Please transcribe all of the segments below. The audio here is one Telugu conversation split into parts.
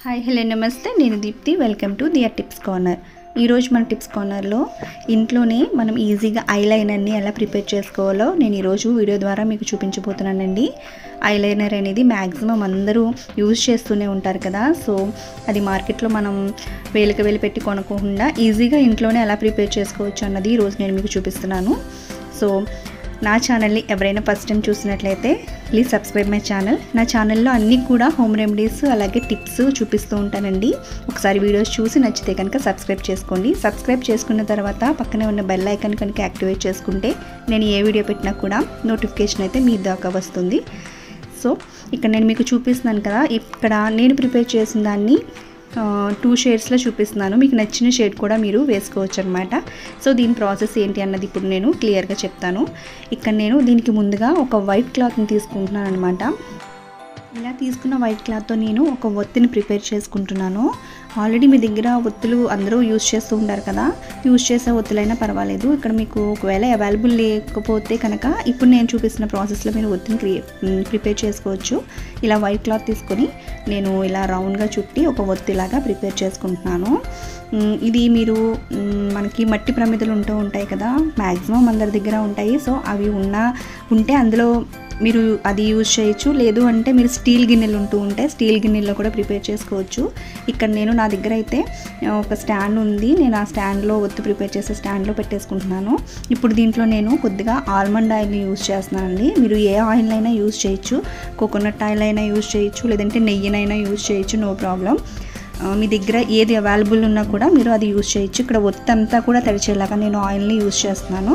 హాయ్ హలో నమస్తే నేను Deepthi welcome to dear tips corner ఈరోజు మన టిప్స్ కార్నర్లో ఇంట్లోనే మనం ఈజీగా ఐలైనర్ని ఎలా ప్రిపేర్ చేసుకోవాలో నేను ఈరోజు వీడియో ద్వారా మీకు చూపించబోతున్నానండి ఐలైనర్ అనేది మ్యాక్సిమం అందరూ యూజ్ చేస్తూనే ఉంటారు కదా సో అది మార్కెట్లో మనం వేలికి వేలు పెట్టి కొనుక్కోకుండా ఈజీగా ఇంట్లోనే ఎలా ప్రిపేర్ చేసుకోవచ్చు అన్నది ఈరోజు నేను మీకు చూపిస్తున్నాను సో నా ఛానల్ని ఎవరైనా ఫస్ట్ టైం చూసినట్లయితే ప్లీజ్ సబ్స్క్రైబ్ మై ఛానల్ నా ఛానల్లో అన్నీ కూడా హోమ్ రెమెడీస్ అలాగే టిప్స్ చూపిస్తూ ఉంటానండి ఒకసారి వీడియోస్ చూసి నచ్చితే కనుక సబ్స్క్రైబ్ చేసుకోండి సబ్స్క్రైబ్ చేసుకున్న తర్వాత పక్కనే ఉన్న బెల్ ఐకాన్ కనుక యాక్టివేట్ చేసుకుంటే నేను ఏ వీడియో పెట్టినా కూడా నోటిఫికేషన్ అయితే మీ దాకా వస్తుంది సో ఇక్కడ నేను మీకు చూపిస్తున్నాను కదా ఇక్కడ నేను ప్రిపేర్ చేసిన దాన్ని టూ షేడ్స్లో చూపిస్తున్నాను మీకు నచ్చిన షేడ్ కూడా మీరు వేసుకోవచ్చు అనమాట సో దీని ప్రాసెస్ ఏంటి అన్నది ఇప్పుడు నేను క్లియర్గా చెప్తాను ఇక్కడ నేను దీనికి ముందుగా ఒక వైట్ క్లాత్ని తీసుకుంటున్నాను అనమాట ఇలా తీసుకున్న వైట్ క్లాత్తో నేను ఒక ఒత్తిని ప్రిపేర్ చేసుకుంటున్నాను ఆల్రెడీ మీ దగ్గర ఒత్తులు అందరూ యూజ్ చేస్తూ ఉంటారు కదా యూజ్ చేసే ఒత్తులైనా పర్వాలేదు ఇక్కడ మీకు ఒకవేళ అవైలబుల్ లేకపోతే కనుక ఇప్పుడు నేను చూపిస్తున్న ప్రాసెస్లో మీరు ఒత్తిని క్రియ ప్రిపేర్ చేసుకోవచ్చు ఇలా వైట్ క్లాత్ తీసుకొని నేను ఇలా రౌండ్గా చుట్టి ఒక ఒత్తిలాగా ప్రిపేర్ చేసుకుంటున్నాను ఇది మీరు మనకి మట్టి ప్రమిదలు ఉంటూ ఉంటాయి కదా మ్యాక్సిమం అందరి దగ్గర ఉంటాయి సో అవి ఉన్న ఉంటే అందులో మీరు అది యూజ్ చేయొచ్చు లేదు అంటే మీరు స్టీల్ గిన్నెలు ఉంటూ ఉంటే స్టీల్ గిన్నెల్లో కూడా ప్రిపేర్ చేసుకోవచ్చు ఇక్కడ నేను నా దగ్గర అయితే ఒక స్టాండ్ ఉంది నేను ఆ స్టాండ్లో ఒత్తి ప్రిపేర్ చేసే స్టాండ్లో పెట్టేసుకుంటున్నాను ఇప్పుడు దీంట్లో నేను కొద్దిగా ఆల్మండ్ ఆయిల్ని యూజ్ చేస్తున్నానండి మీరు ఏ ఆయిల్ అయినా యూజ్ చేయొచ్చు కోకోనట్ ఆయిల్ అయినా యూజ్ చేయొచ్చు లేదంటే నెయ్యినైనా యూజ్ చేయొచ్చు నో ప్రాబ్లం మీ దగ్గర ఏది అవైలబుల్ ఉన్నా కూడా మీరు అది యూజ్ చేయొచ్చు ఇక్కడ ఒత్తంతా కూడా తడిచేలాగా నేను ఆయిల్ని యూజ్ చేస్తున్నాను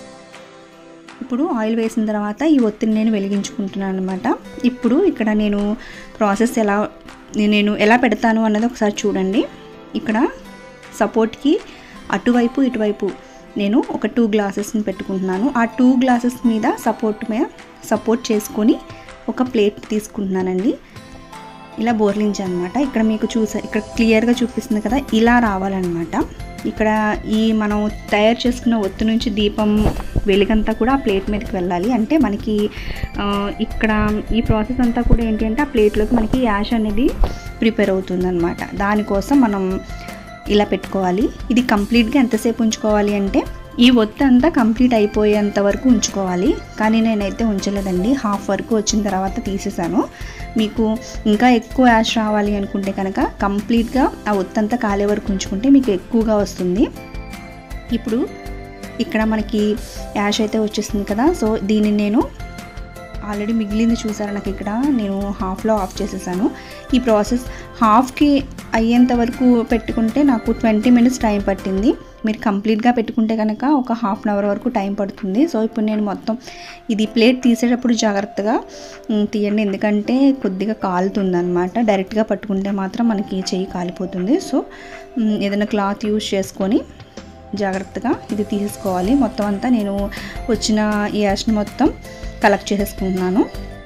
ఇప్పుడు ఆయిల్ వేసిన తర్వాత ఈ ఒత్తిడిని నేను వెలిగించుకుంటున్నాను అనమాట ఇప్పుడు ఇక్కడ నేను ప్రాసెస్ ఎలా నేను ఎలా పెడతాను అన్నది ఒకసారి చూడండి ఇక్కడ సపోర్ట్కి అటువైపు ఇటువైపు నేను ఒక టూ గ్లాసెస్ని పెట్టుకుంటున్నాను ఆ టూ గ్లాసెస్ మీద సపోర్ట్ మీద సపోర్ట్ చేసుకొని ఒక ప్లేట్ తీసుకుంటున్నానండి ఇలా బోర్లించి అనమాట ఇక్కడ మీకు చూసా ఇక్కడ క్లియర్గా చూపిస్తుంది కదా ఇలా రావాలన్నమాట ఇక్కడ ఈ మనం తయారు చేసుకున్న ఒత్తు నుంచి దీపం వెలుగంతా కూడా ఆ ప్లేట్ మీదకి వెళ్ళాలి అంటే మనకి ఇక్కడ ఈ ప్రాసెస్ అంతా కూడా ఏంటి అంటే ఆ ప్లేట్లోకి మనకి యాష్ అనేది ప్రిపేర్ అవుతుందన్నమాట దానికోసం మనం ఇలా పెట్టుకోవాలి ఇది కంప్లీట్గా ఎంతసేపు ఉంచుకోవాలి అంటే ఈ ఒత్తి అంతా కంప్లీట్ అయిపోయేంత వరకు ఉంచుకోవాలి కానీ నేనైతే ఉంచలేదండి హాఫ్ వరకు వచ్చిన తర్వాత తీసేసాను మీకు ఇంకా ఎక్కువ యాష్ రావాలి అనుకుంటే కనుక కంప్లీట్గా ఆ ఒత్తంతా కాలే వరకు ఉంచుకుంటే మీకు ఎక్కువగా వస్తుంది ఇప్పుడు ఇక్కడ మనకి యాష్ అయితే వచ్చేస్తుంది కదా సో దీన్ని నేను ఆల్రెడీ మిగిలింది చూసారా నాకు ఇక్కడ నేను హాఫ్లో ఆఫ్ చేసేసాను ఈ ప్రాసెస్ హాఫ్కి అయ్యేంత వరకు పెట్టుకుంటే నాకు ట్వంటీ మినిట్స్ టైం పట్టింది మీరు కంప్లీట్గా పెట్టుకుంటే కనుక ఒక హాఫ్ అన్ అవర్ వరకు టైం పడుతుంది సో ఇప్పుడు నేను మొత్తం ఇది ప్లేట్ తీసేటప్పుడు జాగ్రత్తగా తీయండి ఎందుకంటే కొద్దిగా కాలుతుంది అనమాట డైరెక్ట్గా పట్టుకుంటే మాత్రం మనకి చెయ్యి కాలిపోతుంది సో ఏదైనా క్లాత్ యూజ్ చేసుకొని జాగ్రత్తగా ఇది తీసుకోవాలి మొత్తం అంతా నేను వచ్చిన ఈ యాష్ని మొత్తం కలెక్ట్ చేసేసుకుంటున్నాను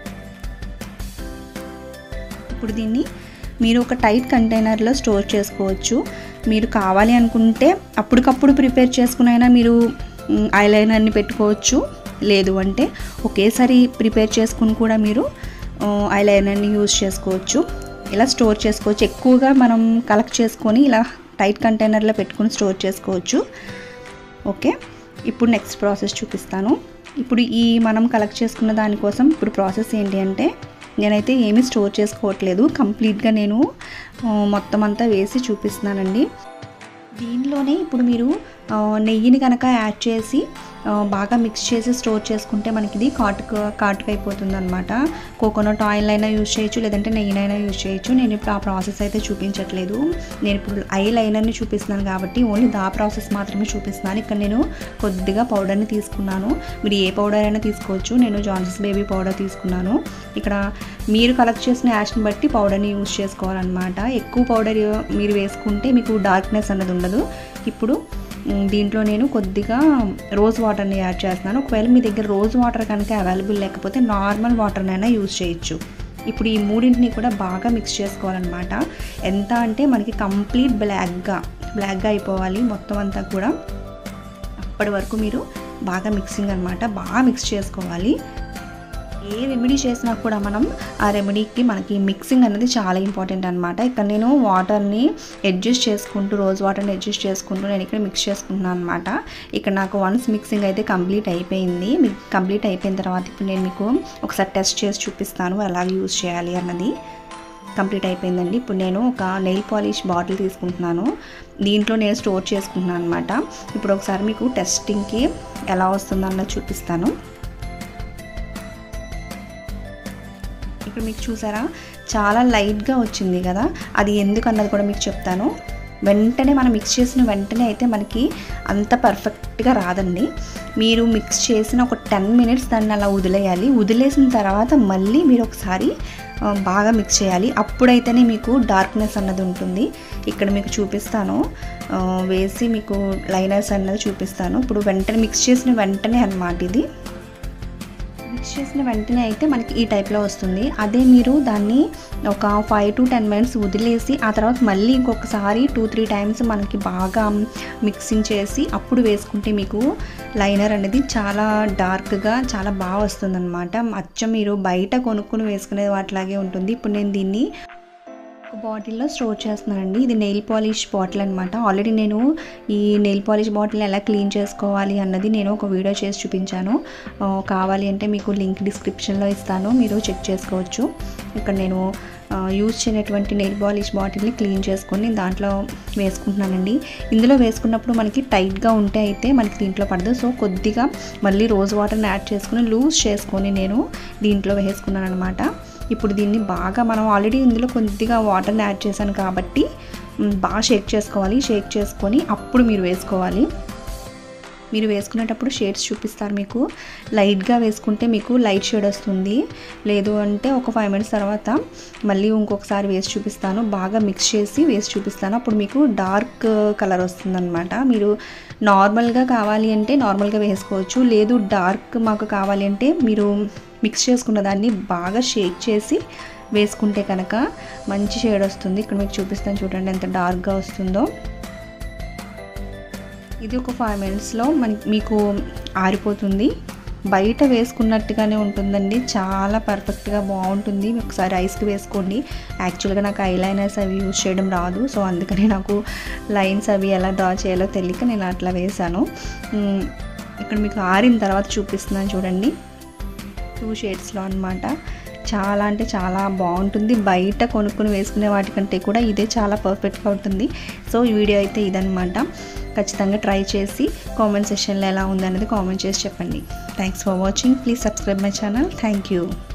ఇప్పుడు దీన్ని మీరు ఒక టైట్ కంటైనర్లో స్టోర్ చేసుకోవచ్చు మీరు కావాలి అనుకుంటే అప్పటికప్పుడు ప్రిపేర్ చేసుకునైనా మీరు ఐలైనర్ని పెట్టుకోవచ్చు లేదు అంటే ఒకేసారి ప్రిపేర్ చేసుకుని కూడా మీరు ఐలైనర్ని యూజ్ చేసుకోవచ్చు ఇలా స్టోర్ చేసుకోవచ్చు ఎక్కువగా మనం కలెక్ట్ చేసుకొని ఇలా టైట్ కంటైనర్లో పెట్టుకుని స్టోర్ చేసుకోవచ్చు ఓకే ఇప్పుడు నెక్స్ట్ ప్రాసెస్ చూపిస్తాను ఇప్పుడు ఈ మనం కలెక్ట్ చేసుకున్న దానికోసం ఇప్పుడు ప్రాసెస్ ఏంటి అంటే నేనైతే ఏమీ స్టోర్ చేసుకోవట్లేదు కంప్లీట్గా నేను మొత్తం అంతా వేసి చూపిస్తున్నానండి దీనిలోనే ఇప్పుడు మీరు నెయ్యిని కనుక యాడ్ చేసి బాగా మిక్స్ చేసి స్టోర్ చేసుకుంటే మనకి ఇది కాటుకు కాటుకు అయిపోతుంది అనమాట కోకోనట్ ఆయిల్ అయినా యూజ్ చేయొచ్చు లేదంటే నెయ్యినైనా యూజ్ చేయొచ్చు నేను ఇప్పుడు ఆ ప్రాసెస్ అయితే చూపించట్లేదు నేను ఇప్పుడు ఐ లైనర్ని చూపిస్తున్నాను కాబట్టి ఓన్లీ దా ప్రాసెస్ మాత్రమే చూపిస్తున్నాను ఇక్కడ నేను కొద్దిగా పౌడర్ని తీసుకున్నాను మీరు ఏ పౌడర్ అయినా తీసుకోవచ్చు నేను జాన్సన్స్ బేబీ పౌడర్ తీసుకున్నాను ఇక్కడ మీరు కలెక్ట్ చేసిన యాష్ని బట్టి పౌడర్ని యూజ్ చేసుకోవాలన్నమాట ఎక్కువ పౌడర్ మీరు వేసుకుంటే మీకు డార్క్నెస్ అన్నది ఉండదు ఇప్పుడు దీంట్లో నేను కొద్దిగా రోజ్ వాటర్ని యాడ్ చేస్తున్నాను ఒకవేళ మీ దగ్గర రోజ్ వాటర్ కనుక అవైలబుల్ లేకపోతే నార్మల్ వాటర్నైనా యూజ్ చేయొచ్చు ఇప్పుడు ఈ మూడింటిని కూడా బాగా మిక్స్ చేసుకోవాలన్నమాట ఎంత అంటే మనకి కంప్లీట్ బ్లాక్గా బ్లాక్గా అయిపోవాలి మొత్తం అంతా కూడా అప్పటి వరకు మీరు బాగా మిక్సింగ్ అనమాట బాగా మిక్స్ చేసుకోవాలి ఏ రెమెడీ చేసినా కూడా మనం ఆ రెమెడీకి మనకి మిక్సింగ్ అనేది చాలా ఇంపార్టెంట్ అనమాట ఇక్కడ నేను వాటర్ని అడ్జస్ట్ చేసుకుంటూ రోజ్ వాటర్ని అడ్జస్ట్ చేసుకుంటూ నేను ఇక్కడ మిక్స్ చేసుకుంటున్నాను అనమాట ఇక్కడ నాకు వన్స్ మిక్సింగ్ అయితే కంప్లీట్ అయిపోయింది మీకు కంప్లీట్ అయిపోయిన తర్వాత ఇప్పుడు నేను మీకు ఒకసారి టెస్ట్ చేసి చూపిస్తాను ఎలా యూజ్ చేయాలి అన్నది కంప్లీట్ అయిపోయిందండి ఇప్పుడు నేను ఒక నెయిల్ పాలిష్ బాటిల్ తీసుకుంటున్నాను దీంట్లో నేను స్టోర్ చేసుకుంటున్నాను అనమాట ఇప్పుడు ఒకసారి మీకు టెస్టింగ్కి ఎలా వస్తుందో అన్నది చూపిస్తాను ఇక్కడ మీకు చూసారా చాలా లైట్గా వచ్చింది కదా అది ఎందుకు అన్నది కూడా మీకు చెప్తాను వెంటనే మనం మిక్స్ చేసిన వెంటనే అయితే మనకి అంత పర్ఫెక్ట్గా రాదండి మీరు మిక్స్ చేసిన ఒక టెన్ మినిట్స్ దాన్ని అలా వదిలేయాలి వదిలేసిన తర్వాత మళ్ళీ మీరు ఒకసారి ఆ, బాగా మిక్స్ చేయాలి అప్పుడైతేనే మీకు డార్క్నెస్ అన్నది ఉంటుంది ఇక్కడ మీకు చూపిస్తాను ఆ, వేసి మీకు లైనర్స్ అన్నది చూపిస్తాను ఇప్పుడు వెంటనే మిక్స్ చేసిన వెంటనే అన్నమాట ఇది మిక్స్ చేసిన వెంటనే అయితే మనకి ఈ టైప్లో వస్తుంది అదే మీరు దాన్ని ఒక ఫైవ్ టు టెన్ మినిట్స్ వదిలేసి ఆ తర్వాత మళ్ళీ ఇంకొకసారి టూ త్రీ టైమ్స్ మనకి బాగా మిక్సింగ్ చేసి అప్పుడు వేసుకుంటే మీకు లైనర్ అనేది చాలా డార్క్గా చాలా బాగా వస్తుంది అచ్చం మీరు బయట కొనుక్కొని వేసుకునే వాటిలాగే ఉంటుంది ఇప్పుడు నేను దీన్ని ఒక బాటిల్లో స్టోర్ చేస్తున్నానండి ఇది నెయిల్ పాలిష్ బాటిల్ అనమాట ఆల్రెడీ నేను ఈ నెయిల్ పాలిష్ బాటిల్ ఎలా క్లీన్ చేసుకోవాలి అన్నది నేను ఒక వీడియో చేసి చూపించాను ఆ, కావాలి అంటే మీకు లింక్ డిస్క్రిప్షన్లో ఇస్తాను మీరు చెక్ చేసుకోవచ్చు ఇక్కడ నేను ఆ, యూజ్ చేయనటువంటి నెయిల్ పాలిష్ బాటిల్ని క్లీన్ చేసుకొని దాంట్లో వేసుకుంటున్నానండి ఇందులో వేసుకున్నప్పుడు మనకి టైట్గా ఉంటే అయితే మనకి దీంట్లో పడదు సో కొద్దిగా మళ్ళీ రోజ్ వాటర్ని యాడ్ చేసుకుని లూజ్ చేసుకొని నేను దీంట్లో వేసుకున్నాను అనమాట ఇప్పుడు దీన్ని బాగా మనం ఆల్రెడీ ఇందులో కొద్దిగా వాటర్ని యాడ్ చేశాను కాబట్టి మ్, బాగా షేక్ చేసుకోవాలి షేక్ చేసుకొని అప్పుడు మీరు వేసుకోవాలి మీరు వేసుకునేటప్పుడు షేడ్స్ చూపిస్తారు మీకు లైట్గా వేసుకుంటే మీకు లైట్ షేడ్ వస్తుంది లేదు అంటే ఒక ఫైవ్ మినిట్స్ తర్వాత మళ్ళీ ఇంకొకసారి వేసి చూపిస్తాను బాగా మిక్స్ చేసి వేసి చూపిస్తాను అప్పుడు మీకు డార్క్ కలర్ వస్తుందన్నమాట మీరు నార్మల్గా కావాలి అంటే నార్మల్గా వేసుకోవచ్చు లేదు డార్క్ మాకు కావాలి అంటే మీరు మిక్స్ చేసుకున్న దాన్ని బాగా షేక్ చేసి వేసుకుంటే కనుక మంచి షేడ్ వస్తుంది ఇక్కడ మీకు చూపిస్తాను చూడండి ఎంత డార్క్గా వస్తుందో ఇది ఒక ఫైవ్ మినిట్స్లో మనకి మీకు ఆరిపోతుంది బయట వేసుకున్నట్టుగానే ఉంటుందండి చాలా పర్ఫెక్ట్గా బాగుంటుంది ఒకసారి ఐస్కి వేసుకోండి యాక్చువల్గా నాకు ఐ లైనర్స్ అవి యూజ్ చేయడం రాదు సో అందుకని నాకు లైన్స్ అవి ఎలా డ్రా చేయాలో తెలియక నేను అట్లా వేశాను మ్, ఇక్కడ మీకు ఆరిన తర్వాత చూపిస్తున్నాను చూడండి టూ షేడ్స్లో అనమాట చాలా అంటే చాలా బాగుంటుంది బయట కొనుక్కొని వేసుకునే వాటికంటే కూడా ఇదే చాలా పర్ఫెక్ట్గా ఉంటుంది సో ఈ వీడియో అయితే ఇదనమాట ఖచ్చితంగా ట్రై చేసి కామెంట్ సెషన్లో ఎలా ఉంది అనేది కామెంట్ చేసి చెప్పండి thanks for watching please subscribe my channel thank you